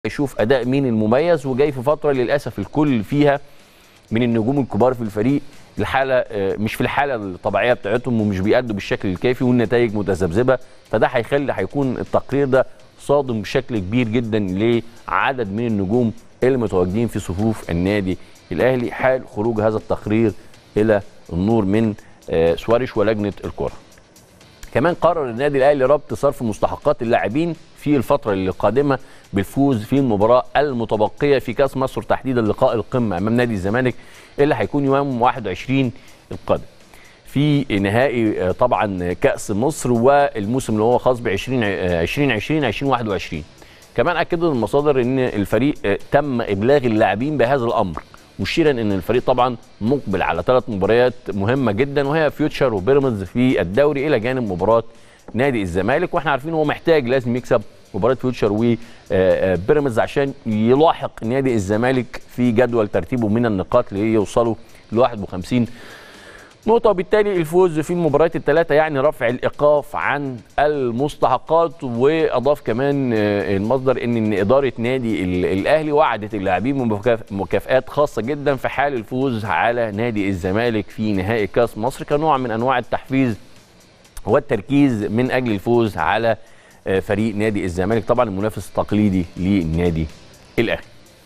يشوف اداء مين المميز وجاي في فتره للاسف الكل فيها من النجوم الكبار في الفريق الحاله آه، مش في الحاله الطبيعيه بتاعتهم ومش بيأدوا بالشكل الكافي والنتائج متذبذبه فده هيخلي هيكون التقرير ده صادم بشكل كبير جدا لعدد من النجوم اللي متواجدين في صفوف النادي الاهلي حال خروج هذا التقرير الى النور من آه، سواريش ولجنه الكره. كمان قرر النادي الاهلي ربط صرف مستحقات اللاعبين في الفتره القادمه بالفوز في المباراه المتبقيه في كاس مصر تحديدا لقاء القمه امام نادي الزمالك اللي هيكون يوم 21 القادم. في نهائي آه، طبعا كاس مصر والموسم اللي هو خاص ب 20 آه، 2020 2021. كمان اكدوا المصادر ان الفريق آه، تم ابلاغ اللاعبين بهذا الامر مشيرا ان الفريق طبعا مقبل على ثلاث مباريات مهمه جدا وهي فيوتشر وبيراميدز في الدوري الى جانب مباراه نادي الزمالك واحنا عارفين هو محتاج لازم يكسب مباراه فيوتشر وبيراميدز عشان يلاحق نادي الزمالك في جدول ترتيبه من النقاط ليوصلوا ل 51 نقطة وبالتالي الفوز في المباريات الثلاثة يعني رفع الإيقاف عن المستحقات وأضاف كمان آه، المصدر إن إن إدارة نادي ال- الأهلي وعدت اللاعبين بمكاف- مكافآت خاصة جدا في حال الفوز على نادي الزمالك في نهائي كأس مصر كنوع من أنواع التحفيز والتركيز من أجل الفوز على آه، فريق نادي الزمالك طبعا المنافس التقليدي للنادي الأهلي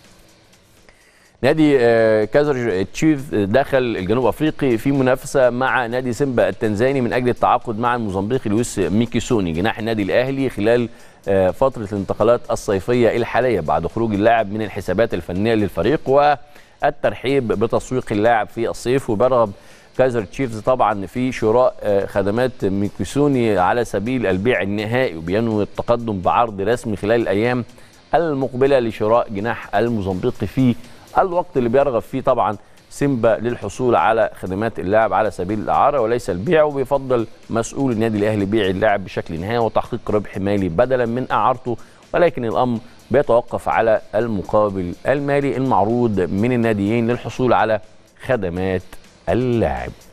نادي آه، كايزر تشيف دخل الجنوب افريقي في منافسه مع نادي سيمبا التنزاني من اجل التعاقد مع الموزمبيقي لويس ميكيسوني جناح النادي الاهلي خلال آه، فتره الانتقالات الصيفيه الحاليه بعد خروج اللاعب من الحسابات الفنيه للفريق والترحيب بتسويق اللاعب في الصيف وبرغب كايزر تشيفز طبعا في شراء آه، خدمات ميكيسوني على سبيل البيع النهائي وبينوي التقدم بعرض رسمي خلال الايام المقبله لشراء جناح الموزمبيقي في الوقت اللي بيرغب فيه طبعا سيمبا للحصول على خدمات اللاعب على سبيل الاعاره وليس البيع وبيفضل مسؤول النادي الاهلي بيع اللاعب بشكل نهائي وتحقيق ربح مالي بدلا من اعارته ولكن الامر بيتوقف على المقابل المالي المعروض من الناديين للحصول على خدمات اللاعب